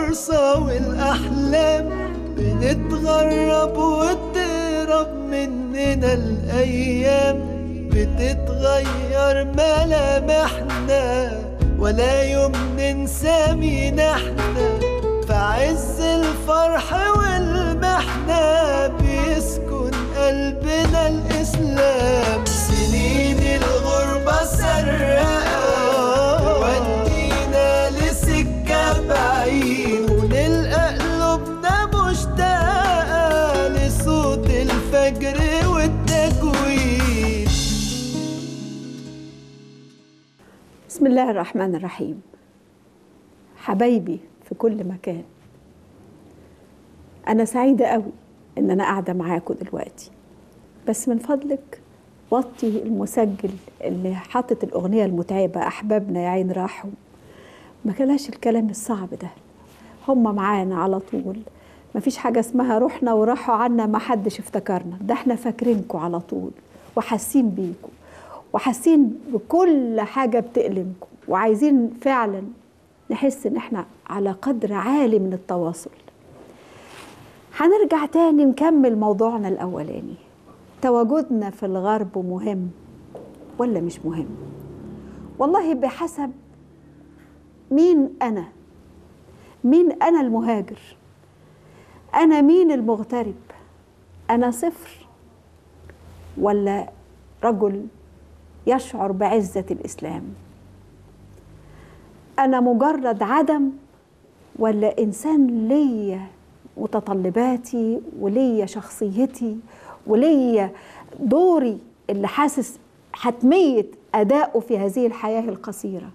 الفرصة والأحلام بنتغرب وتهرب مننا الأيام بتتغير ملامحنا ولا يوم ننسى مين احنا في عز الفرح والمحنة بيسكن قلبنا الإسلام سنين الغربة سرقة ودينا لسكة بعيد ونلقى قلوبنا مشتاقة لصوت الفجر والتجويد بسم الله الرحمن الرحيم حبايبي في كل مكان أنا سعيدة قوي إن أنا قاعدة معاكم دلوقتي بس من فضلك وطي المسجل اللي حاطط الأغنية المتعبة أحبابنا يا عين راحوا ما كلاش الكلام الصعب ده هم معانا على طول ما فيش حاجة اسمها رحنا وراحوا عنا ما حدش افتكرنا ده احنا فاكرينكم على طول وحاسين بيكم وحاسين بكل حاجة بتألمكم وعايزين فعلا نحس ان احنا على قدر عالي من التواصل هنرجع تاني نكمل موضوعنا الأولاني تواجدنا في الغرب مهم ولا مش مهم والله بحسب مين أنا مين أنا المهاجر أنا مين المغترب أنا صفر ولا رجل يشعر بعزة الإسلام أنا مجرد عدم ولا إنسان ليا متطلباتي وليا شخصيتي وليا دوري اللي حاسس حتمية أدائه في هذه الحياة القصيرة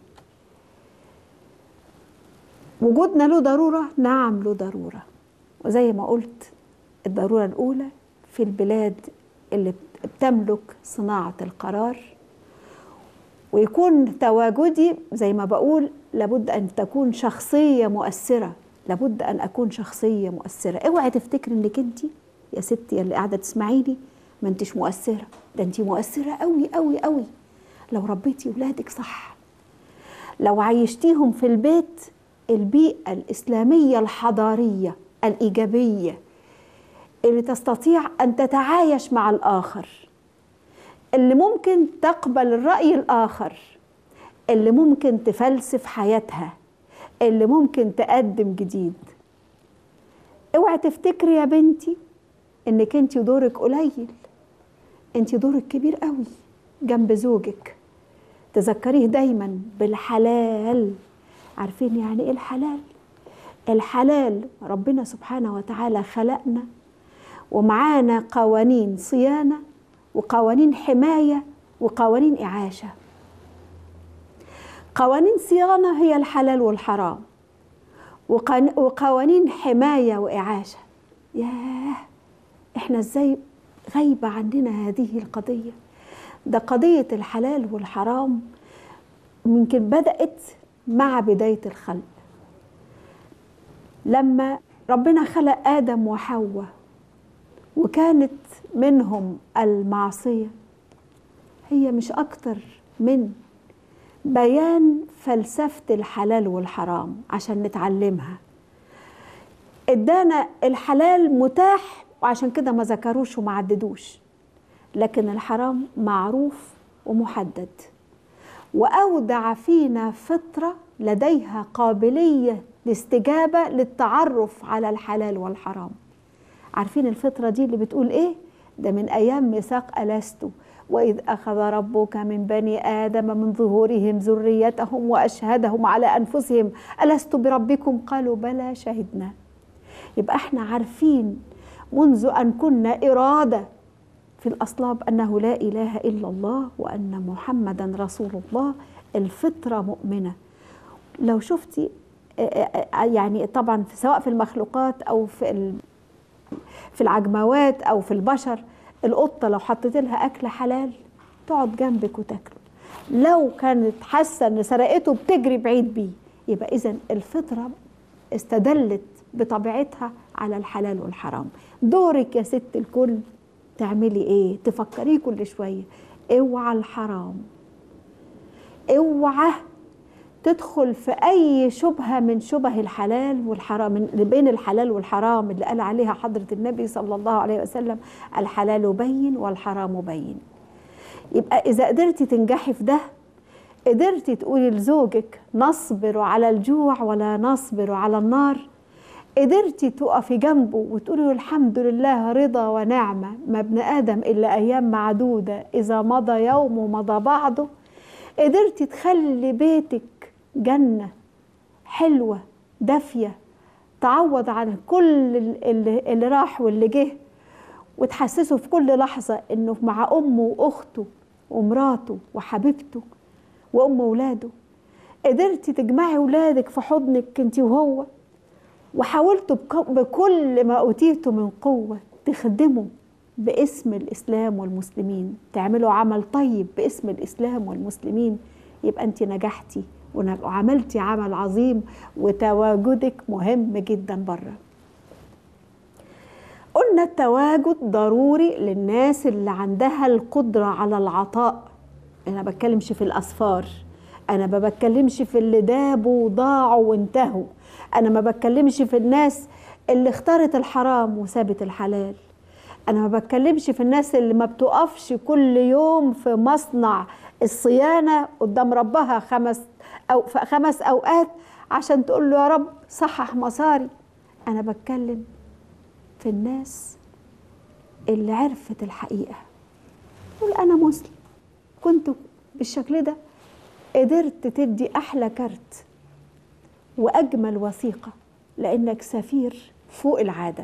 وجودنا له ضرورة نعم له ضرورة وزي ما قلت الضرورة الأولى في البلاد اللي بتملك صناعة القرار ويكون تواجدي زي ما بقول لابد أن تكون شخصية مؤثرة لابد أن أكون شخصية مؤثرة اوعي تفتكري إنك أنت يا ستي اللي قاعدة تسمعيني ما أنتش مؤثرة ده أنت مؤثرة قوي قوي قوي لو ربيتي ولادك صح لو عيشتيهم في البيت البيئة الإسلامية الحضارية الإيجابية اللي تستطيع أن تتعايش مع الآخر اللي ممكن تقبل الرأي الآخر اللي ممكن تفلسف حياتها اللي ممكن تقدم جديد اوعي تفتكري يا بنتي انك انت دورك قليل انت دورك كبير قوي جنب زوجك تذكريه دايما بالحلال عارفين يعني ايه الحلال الحلال ربنا سبحانه وتعالى خلقنا ومعانا قوانين صيانه وقوانين حمايه وقوانين اعاشه قوانين صيانه هي الحلال والحرام وقوانين حمايه واعاشه ياه احنا ازاي غايبه عننا هذه القضيه ده قضيه الحلال والحرام يمكن بدات مع بدايه الخلق لما ربنا خلق ادم وحواء وكانت منهم المعصيه هي مش اكتر من بيان فلسفه الحلال والحرام عشان نتعلمها ادانا الحلال متاح وعشان كده ما ذكروش وما عددوش لكن الحرام معروف ومحدد واودع فينا فطره لديها قابليه لاستجابه للتعرف على الحلال والحرام عارفين الفطره دي اللي بتقول ايه ده من ايام ميثاق الستو واذ اخذ ربك من بني ادم من ظهورهم ذريتهم واشهدهم على انفسهم الست بربكم قالوا بلى شهدنا يبقى احنا عارفين منذ ان كنا اراده في الاصلاب انه لا اله الا الله وان محمدا رسول الله الفطره مؤمنه لو شفتي يعني طبعا سواء في المخلوقات او في في العجموات او في البشر القطه لو حطيت لها اكل حلال تقعد جنبك وتاكله لو كانت حاسه ان سرقته بتجري بعيد بيه يبقى اذا الفطره استدلت بطبيعتها على الحلال والحرام دورك يا ست الكل تعملي ايه تفكريه كل شويه اوعى الحرام اوعى تدخل في أي شبهة من شبه الحلال والحرام من بين الحلال والحرام اللي قال عليها حضرة النبي صلى الله عليه وسلم الحلال بين والحرام بين يبقى إذا قدرتي تنجحي في ده قدرتي تقولي لزوجك نصبر على الجوع ولا نصبر على النار قدرتي تقفي جنبه وتقولي له الحمد لله رضا ونعمة ما ابن آدم إلا أيام معدودة إذا مضى يوم ومضى بعضه قدرتي تخلي بيتك جنة حلوة دافية تعوض عن كل اللي, اللي راح واللي جه وتحسسه في كل لحظة إنه مع أمه وأخته ومراته وحبيبته وأم ولاده قدرتي تجمعي ولادك في حضنك انت وهو وحاولتوا بك- بكل ما أوتيتوا من قوة تخدموا باسم الإسلام والمسلمين تعملوا عمل طيب باسم الإسلام والمسلمين يبقى أنت نجحتي ون- وعملتي عمل عظيم وتواجدك مهم جدا بره قلنا التواجد ضروري للناس اللي عندها القدرة على العطاء أنا بتكلمش في الأسفار أنا ما بتكلمش في اللي دابوا وضاعوا وانتهوا أنا ما بتكلمش في الناس اللي اختارت الحرام وسابت الحلال أنا ما بتكلمش في الناس اللي ما بتقفش كل يوم في مصنع الصيانة قدام ربها خمس أو في خمس أوقات عشان تقول له يا رب صحح مساري أنا بتكلم في الناس اللي عرفت الحقيقة تقول أنا مسلم كنت بالشكل ده قدرت تدي أحلى كارت وأجمل وثيقة لأنك سفير فوق العادة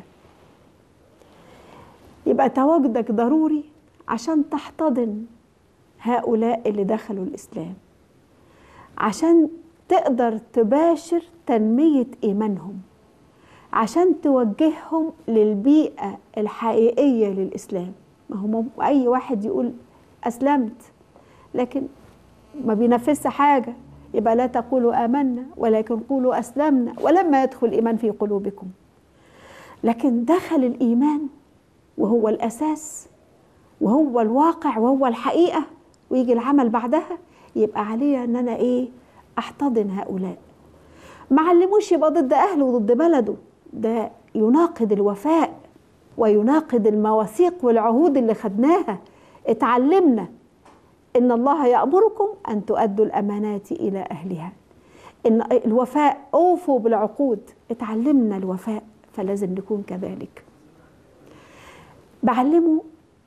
يبقى تواجدك ضروري عشان تحتضن هؤلاء اللي دخلوا الإسلام عشان تقدر تباشر تنمية إيمانهم عشان توجههم للبيئة الحقيقية للإسلام ما هو مم- أي واحد يقول أسلمت لكن ما بينفذش حاجة يبقى لا تقولوا آمنا ولكن قولوا أسلمنا ولما يدخل الإيمان في قلوبكم لكن دخل الإيمان وهو الأساس وهو الواقع وهو الحقيقة ويجي العمل بعدها يبقى علي أن أنا إيه أحتضن هؤلاء ما علموش يبقى ضد أهله وضد بلده ده يناقض الوفاء ويناقض المواثيق والعهود اللي خدناها اتعلمنا إن الله يأمركم أن تؤدوا الأمانات إلى أهلها إن الوفاء أوفوا بالعقود اتعلمنا الوفاء فلازم نكون كذلك بعلمه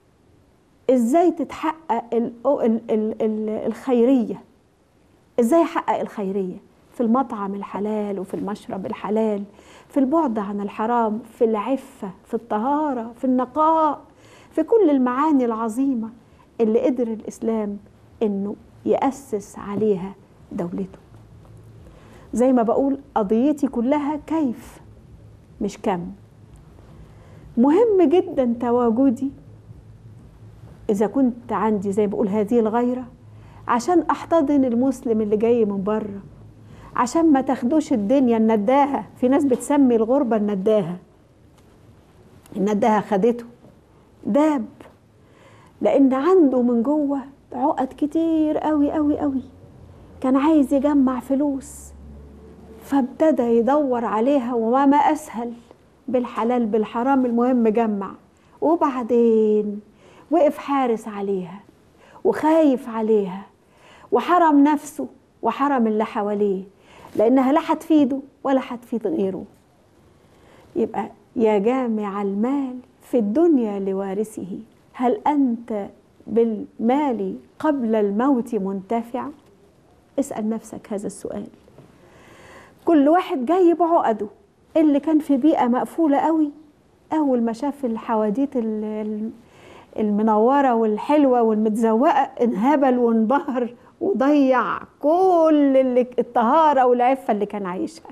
ازاي تتحقق ال- ال- ال- ال- الخيريه ازاي احقق الخيريه في المطعم الحلال وفي المشرب الحلال في البعد عن الحرام في العفه في الطهاره في النقاء في كل المعاني العظيمه اللي قدر الاسلام انه ياسس عليها دولته زي ما بقول قضيتي كلها كيف مش كم مهم جدا تواجدي إذا كنت عندي زي بقول هذه الغيرة عشان أحتضن المسلم اللي جاي من بره عشان ما تاخدوش الدنيا النداهة في ناس بتسمي الغربة النداهة النداهة خدته داب لأن عنده من جوه عقد كتير قوي قوي قوي كان عايز يجمع فلوس فابتدى يدور عليها وما ما أسهل بالحلال بالحرام المهم جمع وبعدين وقف حارس عليها وخايف عليها وحرم نفسه وحرم اللي حواليه لأنها لا هتفيده ولا هتفيد غيره يبقى يا جامع المال في الدنيا لوارثه هل أنت بالمال قبل الموت منتفع؟ اسأل نفسك هذا السؤال كل واحد جاي بعقده اللي كان في بيئة مقفولة قوي أول ما شاف الحواديت ال- ال- المنورة والحلوة والمتزوقة انهبل وانبهر وضيع كل اللي الطهارة والعفة اللي كان عايشها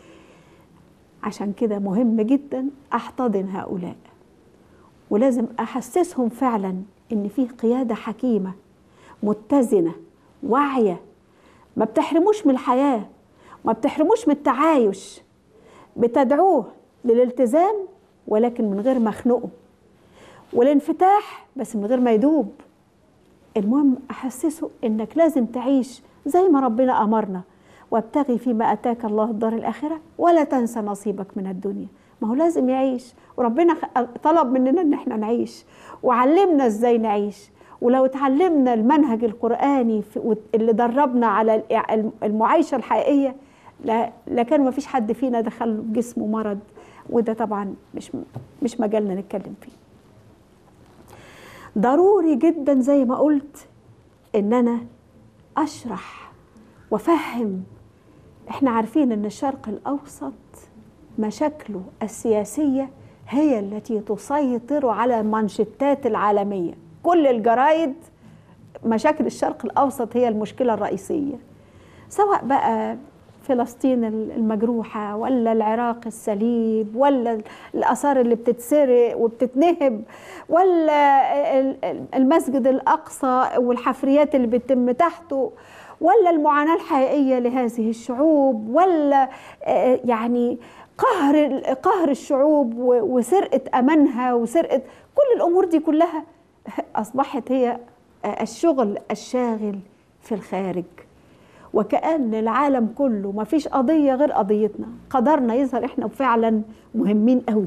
عشان كده مهم جدا أحتضن هؤلاء ولازم أحسسهم فعلا إن في قيادة حكيمة متزنة واعية ما بتحرموش من الحياة ما بتحرموش من التعايش بتدعوه للالتزام ولكن من غير ما اخنقه والانفتاح بس من غير ما يدوب المهم احسسه انك لازم تعيش زي ما ربنا امرنا وابتغي فيما اتاك الله الدار الاخره ولا تنسى نصيبك من الدنيا ما هو لازم يعيش وربنا خ- طلب مننا ان احنا نعيش وعلمنا ازاي نعيش ولو اتعلمنا المنهج القراني في- وت- اللي دربنا على الإع- المعايشه الحقيقيه لا لكان ما فيش حد فينا دخل جسمه مرض وده طبعا مش مش مجالنا نتكلم فيه ضروري جدا زي ما قلت ان انا اشرح وافهم احنا عارفين ان الشرق الاوسط مشاكله السياسيه هي التي تسيطر على المانشيتات العالميه كل الجرايد مشاكل الشرق الاوسط هي المشكله الرئيسيه سواء بقى فلسطين المجروحة ولا العراق السليب ولا الآثار اللي بتتسرق وبتتنهب ولا ال- ال- المسجد الأقصى والحفريات اللي بتتم تحته ولا المعاناة الحقيقية لهذه الشعوب ولا آه، يعني قهر قهر الشعوب و- وسرقة أمانها وسرقة كل الأمور دي كلها أصبحت هي آه، الشغل الشاغل في الخارج وكأن العالم كله ما فيش قضية غير قضيتنا قدرنا يظهر احنا فعلا مهمين قوي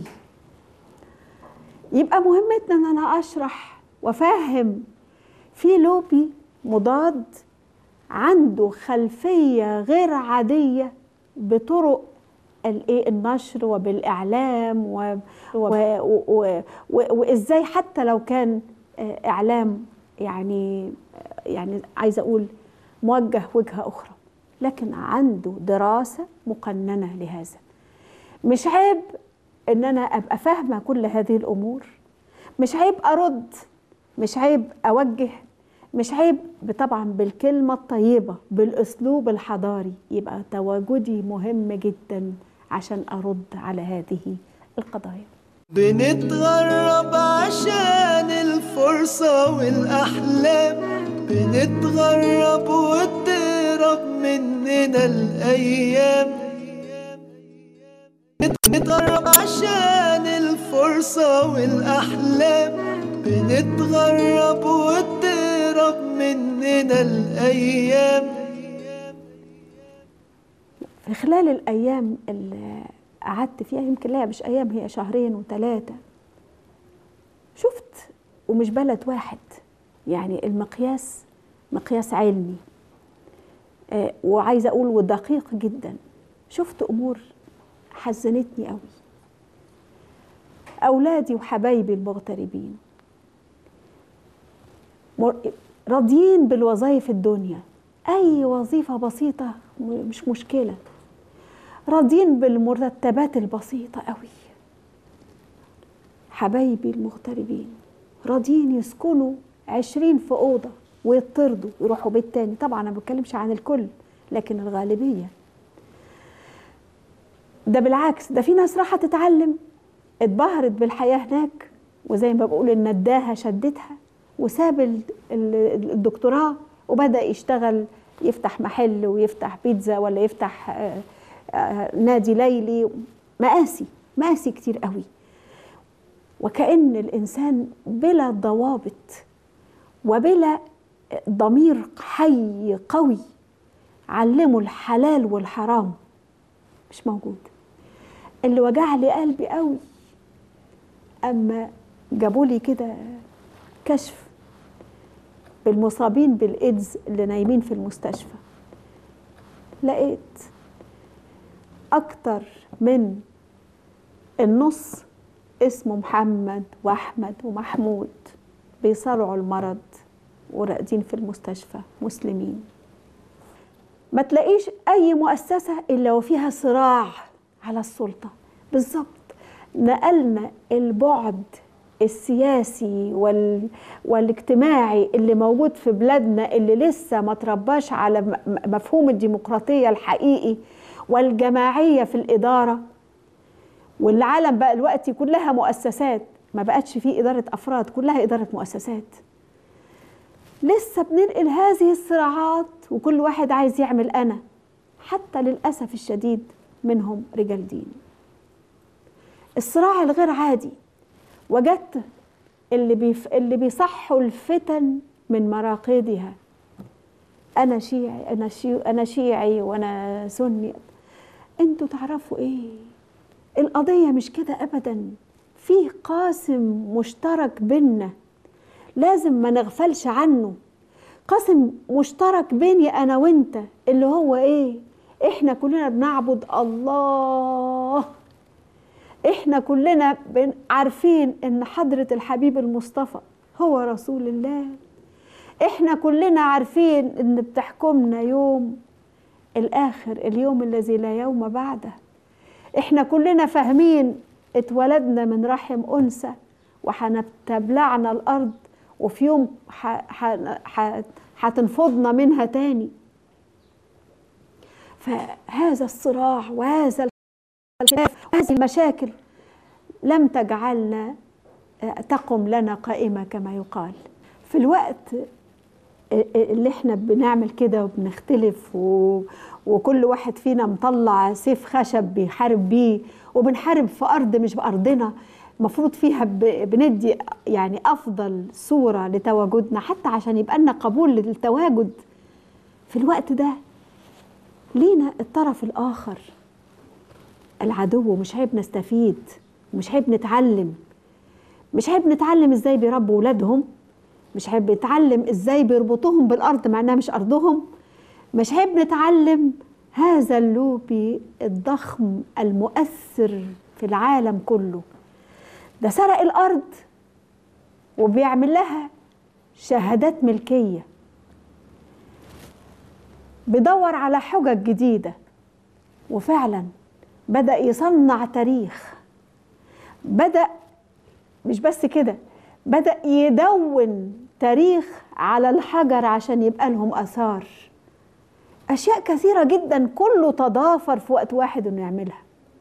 يبقى مهمتنا ان انا اشرح وافهم في لوبي مضاد عنده خلفية غير عادية بطرق الايه النشر وبالاعلام و... و... و... و... و... وازاي حتى لو كان آه، اعلام يعني يعني عايزه اقول موجه وجهه اخرى لكن عنده دراسه مقننه لهذا مش عيب ان انا ابقى فاهمه كل هذه الامور مش عيب ارد مش عيب اوجه مش عيب طبعا بالكلمه الطيبه بالاسلوب الحضاري يبقى تواجدي مهم جدا عشان ارد على هذه القضايا بنتغرب عشان الفرصة والأحلام بنتغرب وتهرب مننا الأيام بنتغرب عشان الفرصة والأحلام بنتغرب وتهرب مننا الأيام في خلال الايام اللي قعدت فيها يمكن لا مش ايام هي شهرين وثلاثه شفت ومش بلد واحد يعني المقياس مقياس علمي آه، وعايزه اقول ودقيق جدا شفت امور حزنتني قوي اولادي وحبايبي المغتربين مر- راضيين بالوظائف الدنيا اي وظيفه بسيطه م- مش مشكله راضيين بالمرتبات البسيطه قوي حبايبي المغتربين راضيين يسكنوا عشرين في أوضة ويطردوا يروحوا بيت تاني طبعا أنا ما بتكلمش عن الكل لكن الغالبية ده بالعكس ده في ناس راحت تتعلم اتبهرت بالحياة هناك وزي ما بقول النداهة شدتها وساب ال- ال- الدكتوراه وبدأ يشتغل يفتح محل ويفتح بيتزا ولا يفتح آه، آه، نادي ليلي مقاسي مقاسي كتير قوي وكأن الإنسان بلا ضوابط وبلا ضمير حي قوي علموا الحلال والحرام مش موجود اللي وجع لي قلبي قوي اما جابوا لي كده كشف بالمصابين بالايدز اللي نايمين في المستشفى لقيت اكتر من النص اسمه محمد واحمد ومحمود بيصارعوا المرض وراقدين في المستشفى مسلمين ما تلاقيش اي مؤسسه الا وفيها صراع على السلطه بالظبط نقلنا البعد السياسي وال... والاجتماعي اللي موجود في بلادنا اللي لسه ما ترباش على م- مفهوم الديمقراطيه الحقيقي والجماعيه في الاداره والعالم بقى دلوقتي كلها مؤسسات ما بقتش فيه اداره افراد كلها اداره مؤسسات لسه بننقل هذه الصراعات وكل واحد عايز يعمل انا حتى للاسف الشديد منهم رجال دين الصراع الغير عادي وجدت اللي بيف... اللي بيصحوا الفتن من مراقدها انا شيعي انا شيو انا شيعي وانا سني انتوا تعرفوا ايه القضيه مش كده ابدا فيه قاسم مشترك بينا لازم ما نغفلش عنه قاسم مشترك بيني انا وانت اللي هو ايه احنا كلنا بنعبد الله احنا كلنا بن- عارفين ان حضرة الحبيب المصطفى هو رسول الله احنا كلنا عارفين ان بتحكمنا يوم الاخر اليوم الذي لا يوم بعده احنا كلنا فاهمين اتولدنا من رحم انثى وهنتبلعنا الارض وفي يوم ح- ح- ح- هتنفضنا منها تاني فهذا الصراع وهذا الخلاف وهذه المشاكل لم تجعلنا آه، تقم لنا قائمة كما يقال في الوقت اللي احنا بنعمل كده وبنختلف و... وكل واحد فينا مطلع سيف خشب بيحارب بيه وبنحارب في ارض مش بارضنا المفروض فيها ب... بندي يعني افضل صوره لتواجدنا حتى عشان يبقى لنا قبول للتواجد في الوقت ده لينا الطرف الاخر العدو مش عيب نستفيد مش عيب نتعلم مش عيب نتعلم ازاي بيربوا ولادهم مش عيب نتعلم ازاي بيربطوهم بالارض مع انها مش ارضهم مش عيب نتعلم هذا اللوبي الضخم المؤثر في العالم كله ده سرق الارض وبيعمل لها شهادات ملكيه بيدور على حجج جديده وفعلا بدا يصنع تاريخ بدا مش بس كده بدأ يدون تاريخ على الحجر عشان يبقى لهم آثار أشياء كثيرة جدا كله تضافر في وقت واحد إنه يعملها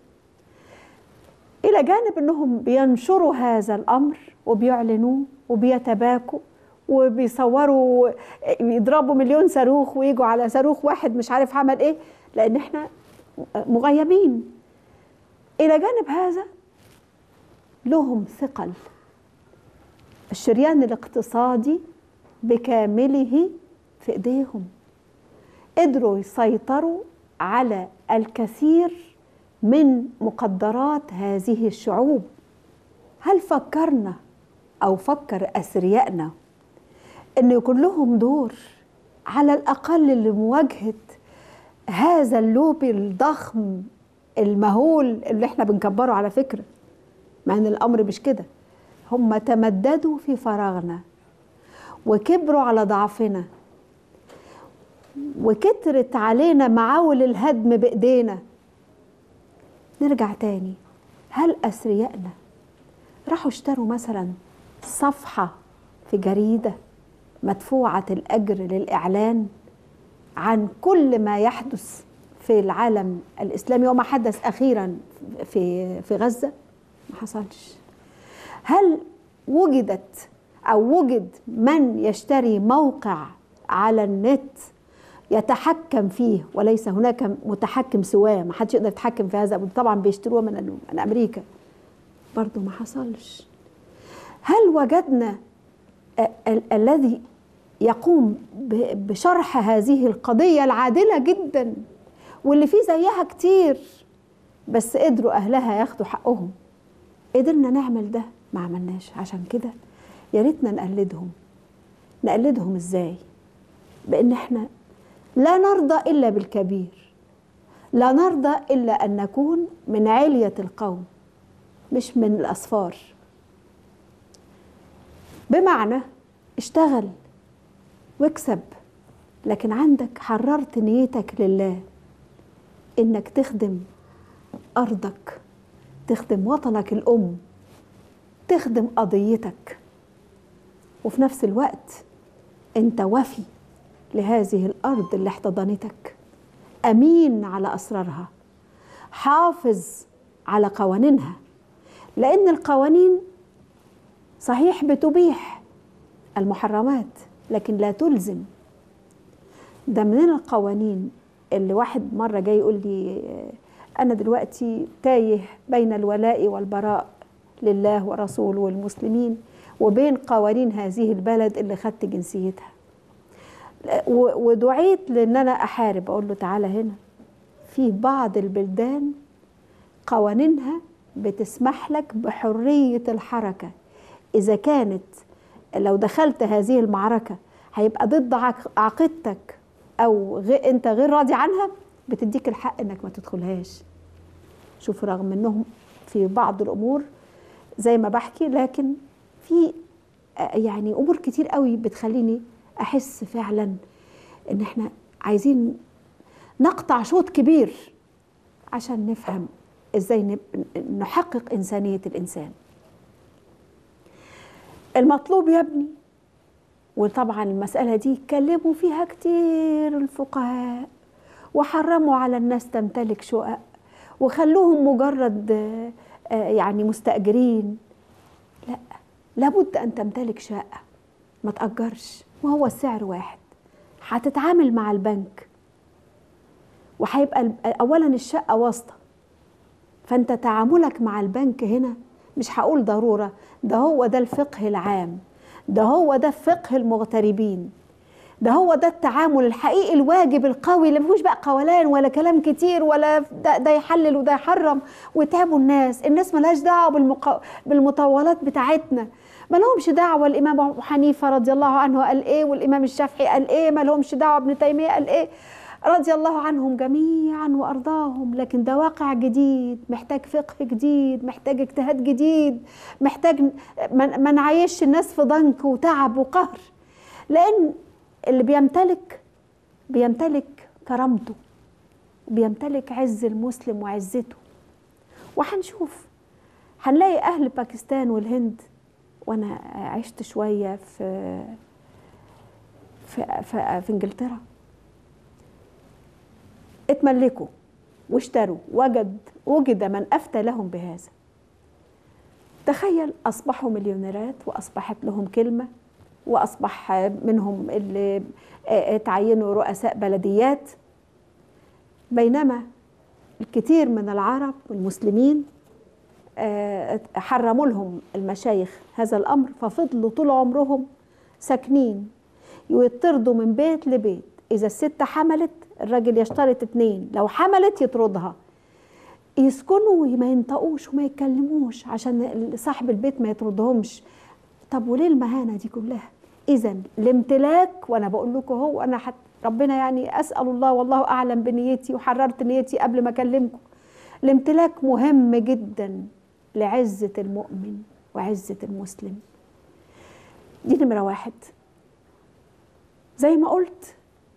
إلى جانب إنهم بينشروا هذا الأمر وبيعلنوه وبيتباكوا وبيصوروا يضربوا مليون صاروخ ويجوا على صاروخ واحد مش عارف عمل إيه لأن إحنا مغيبين إلى جانب هذا لهم ثقل الشريان الاقتصادي بكامله في ايديهم قدروا يسيطروا على الكثير من مقدرات هذه الشعوب هل فكرنا او فكر اثريائنا ان يكون لهم دور على الاقل لمواجهه هذا اللوبي الضخم المهول اللي احنا بنكبره على فكره مع ان الامر مش كده هم تمددوا في فراغنا وكبروا على ضعفنا وكترت علينا معاول الهدم بايدينا نرجع تاني هل اثريائنا راحوا اشتروا مثلا صفحه في جريده مدفوعه الاجر للاعلان عن كل ما يحدث في العالم الاسلامي وما حدث اخيرا في في غزه ما حصلش هل وجدت او وجد من يشتري موقع على النت يتحكم فيه وليس هناك متحكم سواه ما حدش يقدر يتحكم في هذا طبعا بيشتروه من من امريكا برضه ما حصلش هل وجدنا ال- الذي يقوم ب- بشرح هذه القضية العادلة جدا واللي فيه زيها كتير بس قدروا أهلها ياخدوا حقهم قدرنا نعمل ده ما عملناش عشان كده يا ريتنا نقلدهم نقلدهم ازاي بان احنا لا نرضى الا بالكبير لا نرضى الا ان نكون من عليه القوم مش من الاصفار بمعنى اشتغل واكسب لكن عندك حررت نيتك لله انك تخدم ارضك تخدم وطنك الام تخدم قضيتك وفي نفس الوقت انت وفي لهذه الارض اللي احتضنتك امين على اسرارها حافظ على قوانينها لان القوانين صحيح بتبيح المحرمات لكن لا تلزم ده من القوانين اللي واحد مره جاي يقول لي انا دلوقتي تايه بين الولاء والبراء لله ورسوله والمسلمين وبين قوانين هذه البلد اللي خدت جنسيتها و- ودعيت لان انا احارب اقول له تعالى هنا في بعض البلدان قوانينها بتسمح لك بحريه الحركه اذا كانت لو دخلت هذه المعركه هيبقى ضد عق- عقيدتك او غ... انت غير راضي عنها بتديك الحق انك ما تدخلهاش شوف رغم انهم في بعض الامور زي ما بحكي لكن في آه، يعني امور كتير قوي بتخليني احس فعلا ان احنا عايزين نقطع شوط كبير عشان نفهم ازاي نب- نحقق انسانيه الانسان المطلوب يا ابني وطبعا المسألة دي اتكلموا فيها كتير الفقهاء وحرموا على الناس تمتلك شقق وخلوهم مجرد آه، آه، يعني مستأجرين لا لابد أن تمتلك شقة ما تأجرش وهو السعر واحد هتتعامل مع البنك وهيبقى ال- أولا الشقة واسطة فأنت تعاملك مع البنك هنا مش هقول ضرورة ده هو ده الفقه العام ده هو ده فقه المغتربين ده هو ده التعامل الحقيقي الواجب القوي اللي مفيهوش بقى قولان ولا كلام كتير ولا ده, ده يحلل وده يحرم ويتعبوا الناس الناس ملهاش دعوه بالمقا... بالمطولات بتاعتنا ما لهمش دعوه الامام ابو حنيفه رضي الله عنه قال ايه والامام الشافعي قال ايه ما لهمش دعوه ابن تيميه قال ايه رضي الله عنهم جميعا وارضاهم لكن ده واقع جديد محتاج فقه جديد محتاج اجتهاد جديد محتاج ما ما نعيش الناس في ضنك وتعب وقهر لان اللي بيمتلك بيمتلك كرامته بيمتلك عز المسلم وعزته وهنشوف هنلاقي اهل باكستان والهند وانا عشت شويه في في في, في انجلترا اتملكوا واشتروا وجد وجد من افتى لهم بهذا تخيل اصبحوا مليونيرات واصبحت لهم كلمه واصبح منهم اللي تعينوا رؤساء بلديات بينما الكثير من العرب والمسلمين آه، حرموا لهم المشايخ هذا الامر ففضلوا طول عمرهم ساكنين ويطردوا من بيت لبيت اذا الست حملت الراجل يشترط اتنين لو حملت يطردها يسكنوا وما ينطقوش وما يتكلموش عشان صاحب البيت ما يطردهمش طب وليه المهانه دي كلها اذا الامتلاك وانا بقول لكم هو انا حت ربنا يعني اسال الله والله اعلم بنيتي وحررت نيتي قبل ما اكلمكم الامتلاك مهم جدا لعزه المؤمن وعزه المسلم دي نمره واحد زي ما قلت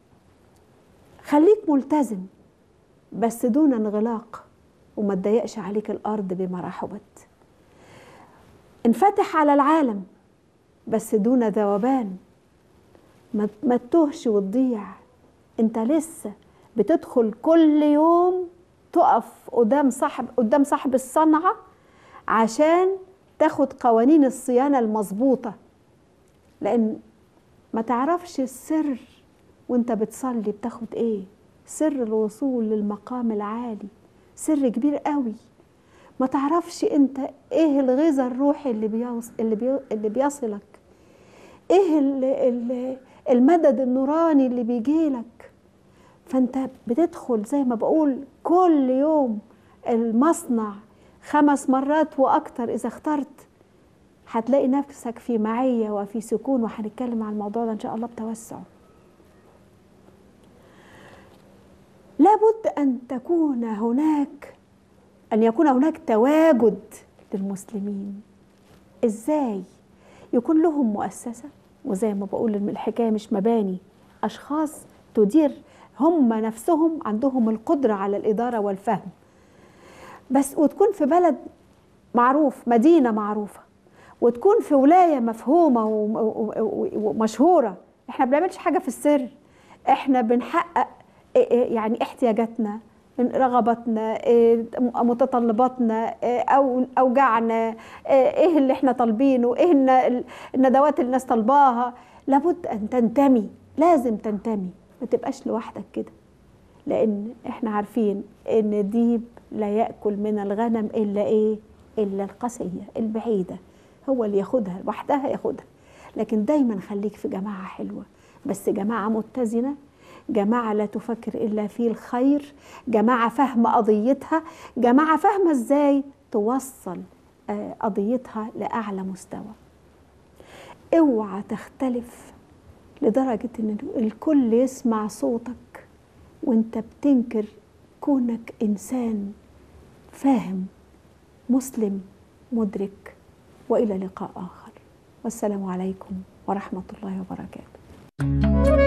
خليك ملتزم بس دون انغلاق وما تضيقش عليك الارض بما رحبت انفتح على العالم بس دون ذوبان ما ما تتوهش وتضيع انت لسه بتدخل كل يوم تقف قدام صاحب قدام صاحب الصنعه عشان تاخد قوانين الصيانه المظبوطه لان ما تعرفش السر وانت بتصلي بتاخد ايه سر الوصول للمقام العالي سر كبير قوي ما تعرفش انت ايه الغذاء الروحي اللي بيوص... اللي, بي... اللي بيصلك ايه ال... ال... المدد النوراني اللي بيجيلك فانت بتدخل زي ما بقول كل يوم المصنع خمس مرات واكتر اذا اخترت هتلاقي نفسك في معية وفي سكون وهنتكلم عن الموضوع ده ان شاء الله بتوسع لابد ان تكون هناك ان يكون هناك تواجد للمسلمين ازاي يكون لهم مؤسسه وزي ما بقول الحكايه مش مباني اشخاص تدير هم نفسهم عندهم القدره على الاداره والفهم بس وتكون في بلد معروف مدينه معروفه وتكون في ولايه مفهومه ومشهوره احنا بنعملش حاجه في السر احنا بنحقق يعني احتياجاتنا رغباتنا متطلباتنا او اوجاعنا ايه اللي احنا طالبينه ايه الندوات اللي الناس طالباها لابد ان تنتمي لازم تنتمي ما تبقاش لوحدك كده لان احنا عارفين ان الديب لا ياكل من الغنم الا ايه الا القسيه البعيده هو اللي ياخدها لوحدها ياخدها لكن دايما خليك في جماعه حلوه بس جماعة متزنة جماعة لا تفكر إلا في الخير جماعة فاهمة قضيتها جماعة فاهمة إزاي توصل آه، قضيتها لأعلى مستوى اوعى تختلف لدرجة إن الكل يسمع صوتك وانت بتنكر كونك إنسان فاهم مسلم مدرك والى لقاء اخر والسلام عليكم ورحمه الله وبركاته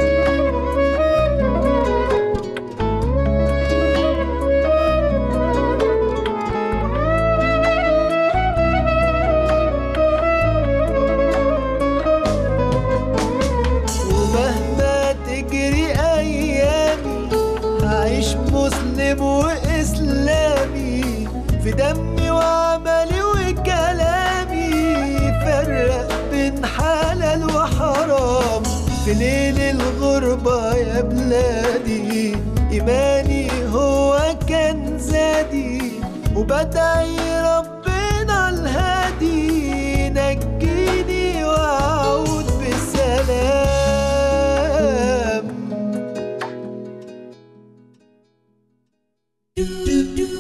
ومهما تجري ايامي هعيش مسلم واسلامي في دمي وعملي وكلامي فرق بين حلال وحرام في ليل الغربة يا بلادي إيماني هو كان زادي وبدعي ربنا الهادي نجيني وأعود بسلام